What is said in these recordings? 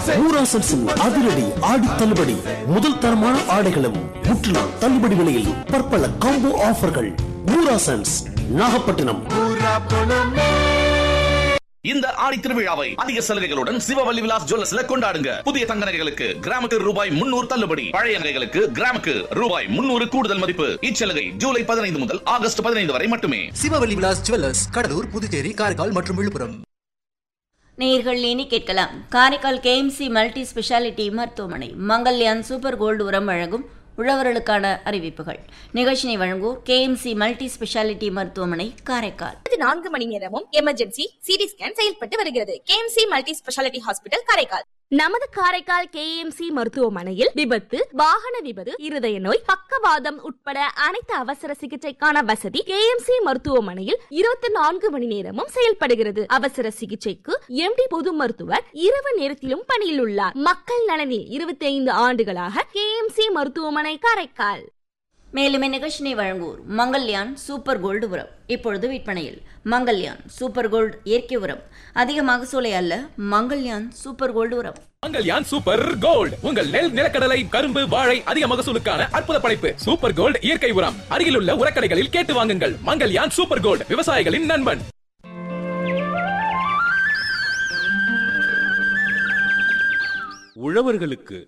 ஊராசன்ஸின் அதிரடி ஆடி தள்ளுபடி முதல் தரமான ஆடைகளும் முற்றிலும் தள்ளுபடி விலையில் பற்பல காம்போ ஆஃபர்கள் ஊராசன்ஸ் நாகப்பட்டினம் இந்த ஆடி திருவிழாவை அதிக சலுகைகளுடன் சிவவல்லி விலாஸ் ஜுவல்லர்ஸ்ல கொண்டாடுங்க புதிய தங்க நகைகளுக்கு கிராமுக்கு ரூபாய் முன்னூறு தள்ளுபடி பழைய நகைகளுக்கு கிராமுக்கு ரூபாய் முன்னூறு கூடுதல் மதிப்பு இச்சலுகை ஜூலை பதினைந்து முதல் ஆகஸ்ட் பதினைந்து வரை மட்டுமே சிவவல்லி விலாஸ் ஜுவல்லர்ஸ் கடலூர் புதுச்சேரி காரைக்கால் மற்றும் விழுப்புரம் நேர்கள் இனி கேட்கலாம் காரைக்கால் கேஎம்சி மல்டி ஸ்பெஷாலிட்டி மருத்துவமனை மங்கல்யான் சூப்பர் கோல்டு உரம் வழங்கும் உழவர்களுக்கான அறிவிப்புகள் நிகழ்ச்சியை வழங்குவோர் கேஎம்சி மல்டி ஸ்பெஷாலிட்டி மருத்துவமனை காரைக்கால் இருபத்தி நான்கு மணி நேரமும் எமர்ஜென்சி சிடி ஸ்கேன் செயல்பட்டு வருகிறது KMC multi speciality hospital Karaikal நமது காரைக்கால் கேஎம்சி மருத்துவமனையில் விபத்து வாகன விபத்து இருதய நோய் பக்கவாதம் உட்பட அனைத்து அவசர சிகிச்சைக்கான வசதி கேஎம்சி மருத்துவமனையில் இருபத்தி நான்கு மணி நேரமும் செயல்படுகிறது அவசர சிகிச்சைக்கு எம்டி பொது மருத்துவர் இரவு நேரத்திலும் பணியில் உள்ளார் மக்கள் நலனில் இருபத்தி ஐந்து ஆண்டுகளாக கேஎம்சி மருத்துவமனை காரைக்கால் மேலும் இந்நிகழ்ச்சியை வழங்குவோர் மங்கல்யான் சூப்பர் கோல்டு உரம் இப்பொழுது விற்பனையில் மங்கல்யான் சூப்பர் கோல்டு இயற்கை உரம் அதிக மகசூலை அல்ல மங்கல்யான் சூப்பர் கோல்டு உரம் மங்கல்யான் சூப்பர் கோல்ட் உங்கள் நெல் நிலக்கடலை கரும்பு வாழை அதிக மகசூலுக்கான அற்புத படைப்பு சூப்பர் கோல்ட் இயற்கை உரம் அருகிலுள்ள உரக்கடைகளில் கேட்டு வாங்குங்கள் மங்கல்யான் சூப்பர் கோல்ட் விவசாயிகளின் நண்பன் உழவர்களுக்கு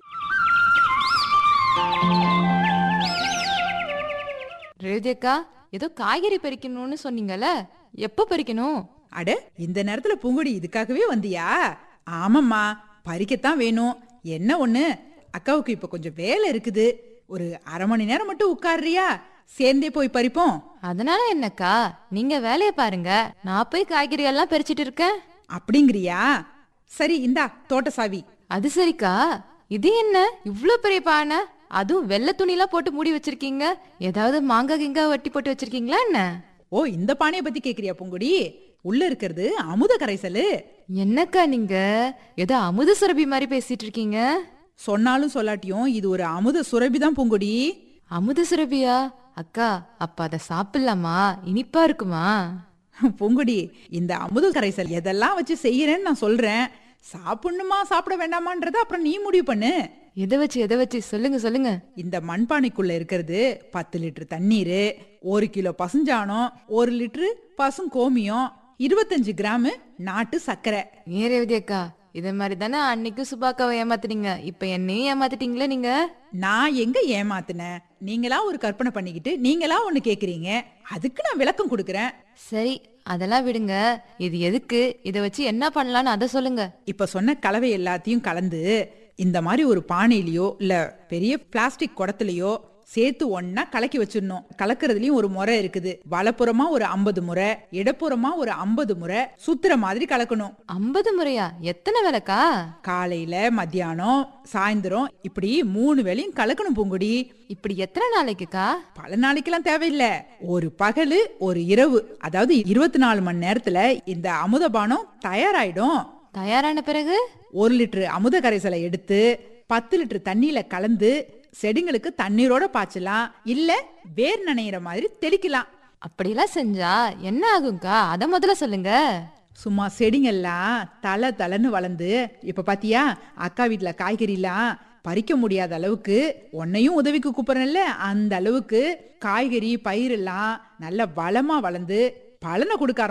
ரேஜேக்கா ஏதோ காய்கறி பறிக்கணும்னு சொன்னீங்கல்ல எப்போ பறிக்கணும் அட இந்த நேரத்துல பூங்கொடி இதுக்காகவே வந்தியா ஆமாம்மா பறிக்கத்தான் வேணும் என்ன ஒண்ணு அக்காவுக்கு இப்ப கொஞ்சம் வேலை இருக்குது ஒரு அரை மணி நேரம் மட்டும் உட்காருறியா சேர்ந்தே போய் பறிப்போம் அதனால என்னக்கா நீங்க வேலையை பாருங்க நான் போய் காய்கறி எல்லாம் பறிச்சிட்டு இருக்கேன் அப்படிங்கிறியா சரி இந்தா தோட்ட சாவி அது சரிக்கா இது என்ன இவ்ளோ பெரிய பானை அதுவும் வெள்ளை துணிலாம் போட்டு மூடி வச்சிருக்கீங்க ஏதாவது மாங்காய் கிங்கா வட்டி போட்டு வச்சிருக்கீங்களா என்ன ஓ இந்த பானைய பத்தி கேக்குறியா பூங்கொடி உள்ள இருக்கிறது அமுத கரைசலு என்னக்கா நீங்க ஏதோ அமுத சுரபி மாதிரி பேசிட்டு இருக்கீங்க சொன்னாலும் சொல்லாட்டியும் இது ஒரு அமுத சுரபி தான் பூங்கொடி அமுத சுரபியா அக்கா அப்ப அதை சாப்பிடலாமா இனிப்பா இருக்குமா பூங்கொடி இந்த அமுத கரைசல் எதெல்லாம் வச்சு செய்யறேன்னு நான் சொல்றேன் சாப்பிடணுமா சாப்பிட வேண்டாமான்றத அப்புறம் நீ முடிவு பண்ணு எதை வச்சு எதை வச்சு சொல்லுங்க சொல்லுங்க இந்த மண்பானைக்குள்ள இருக்கிறது பத்து லிட்டர் தண்ணீர் ஒரு கிலோ பசுஞ்சாணம் ஒரு லிட்டரு பசும் கோமியம் இருபத்தஞ்சு கிராம் நாட்டு சர்க்கரை ஏன் ரேவதி அக்கா இதே மாதிரி தானே அன்னைக்கு சுபாக்காவை ஏமாத்துனீங்க இப்ப என்னையும் ஏமாத்திட்டீங்களே நீங்க நான் எங்க ஏமாத்தினேன் நீங்களா ஒரு கற்பனை பண்ணிக்கிட்டு நீங்களா ஒண்ணு கேக்குறீங்க அதுக்கு நான் விளக்கம் கொடுக்கறேன் சரி அதெல்லாம் விடுங்க இது எதுக்கு இதை வச்சு என்ன பண்ணலாம்னு அதை சொல்லுங்க இப்ப சொன்ன கலவை எல்லாத்தையும் கலந்து இந்த மாதிரி ஒரு பானையிலயோ இல்ல பெரிய பிளாஸ்டிக் குடத்துலயோ சேர்த்து ஒன்னா கலக்கி வச்சிடணும் கலக்கிறதுலயும் ஒரு முறை இருக்குது வலப்புறமா ஒரு ஐம்பது முறை இடப்புறமா ஒரு ஐம்பது முறை சுத்துற மாதிரி கலக்கணும் ஐம்பது முறையா எத்தனை விளக்கா காலையில மத்தியானம் சாயந்தரம் இப்படி மூணு வேளையும் கலக்கணும் பூங்குடி இப்படி எத்தனை நாளைக்குக்கா பல நாளைக்கெல்லாம் தேவையில்ல ஒரு பகலு ஒரு இரவு அதாவது இருபத்தி நாலு மணி நேரத்துல இந்த அமுதபானம் தயாராயிடும் தயாரான பிறகு ஒரு லிட்டர் அமுத கரைசலை எடுத்து பத்து லிட்டர் தண்ணியில கலந்து செடிங்களுக்கு தண்ணீரோட பாய்ச்சலாம் இல்ல வேர் நனையிற மாதிரி தெளிக்கலாம் அப்படிலாம் செஞ்சா என்ன ஆகும்க்கா அதை முதல்ல சொல்லுங்க சும்மா செடிங்கெல்லாம் தலை தலைன்னு வளர்ந்து இப்ப பாத்தியா அக்கா வீட்டுல காய்கறிலாம் பறிக்க முடியாத அளவுக்கு உன்னையும் உதவிக்கு கூப்பிடுறேன்ல அந்த அளவுக்கு காய்கறி பயிரெல்லாம் நல்ல வளமா வளர்ந்து பலனை கொடுக்க